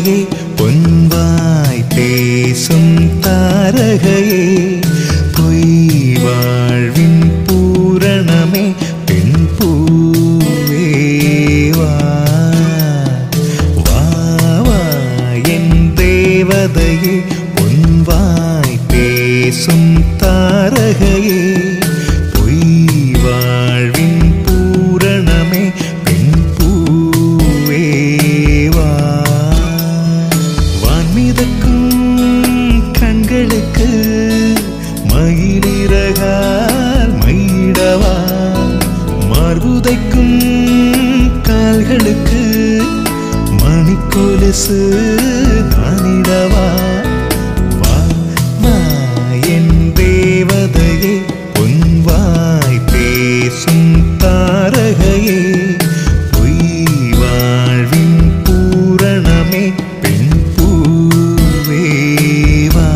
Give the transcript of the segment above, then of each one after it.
தேவதையே பொன்வாய் பேசும் தாரகையே பொய் வாழ்வின் பூரணமே பெண் பூவே வா வா வா என் தேவதையே பொன்வாய் பேசும் தாரகையே பொய் வாழ்வின் பூரணமே பெண் பூவே வா வான்மிதக்கும் கண்களுக்கு மயிலிறகால் மயிடவா மார்புதைக்கும் கால்களுக்கு மணிக்கொலுசு நானிடவா வா வா என் தேவதையே பொன்வாய் பேசும் தாரகையே பொய் வாழ்வின் பூரணமே பெண் பூவே வா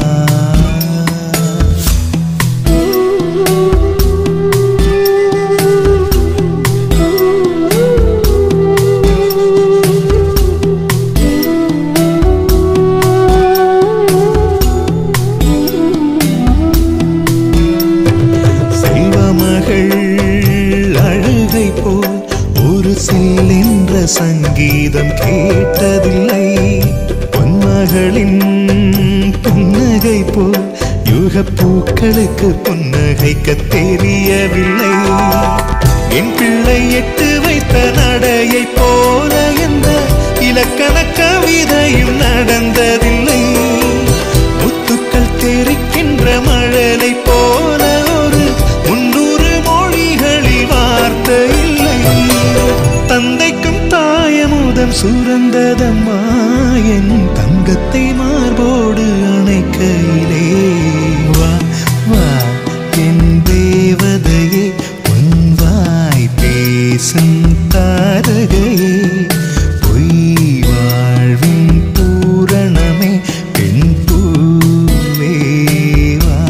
செல்வமகள் அழுகை போல் ஒரு சில்லென்ற சங்கீதம் கேட்டதில்லை பொன்மகளின் புன்னகை போல் யுகப் பூக்களுக்கு புன்னகைக்க தெரியவில்லை என் பிள்ளை எட்டு வைத்த நடையை போல எந்த இலக்கண கவிதையும் நடந்ததில்லை முத்துக்கள் தெரிக்கின்ற மழலை போல ஒரு முன்னூறு மொழிகளில் வார்த்தை இல்லை தந்தைக்கும் தாயமுதம் சுரந்ததம்மா என் தங்கத்தை மார்போடு அணைக்கையிலே வா வா என் தேவதையே பொன்வாய் பேசும் தாரகையே பொய் வாழ்வின் பூரணமே பெண் பூவே வா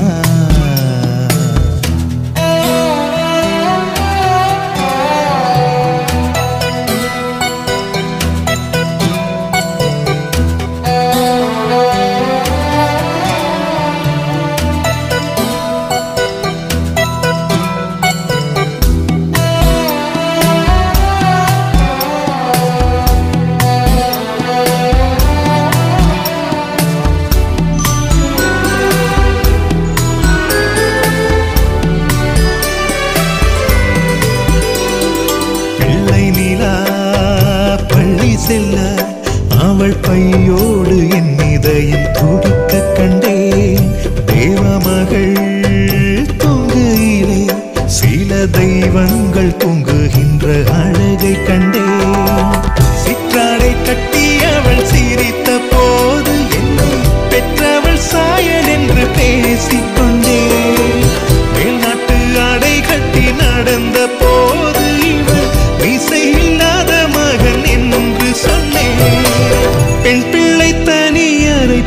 பிள்ளை நிலா பள்ளி செல்ல அவள் பையோடு என் இதயம் துடிக்க கண்டேன் தேவமகள் தூங்குயிலே சில தெய்வங்கள் தூங்குகின்ற அழகை கண்டேன் சிற்றாடை கட்டி அவள் சிரித்த போது என்னை பெற்றவள் சாயல் என்று பேசிக்கொண்டேன் மேல்நாட்டு ஆடை கட்டி நடந்த போது இவள் மீசை இல்லாத மகன் என்று சொன்னேன் பெண் பிள்ளை தனியறை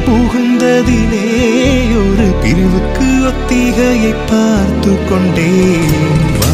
புகுந்ததிலே ஒரு பிரிவுக்கு ஒத்திகையை பார்த்து கொண்டேன் வா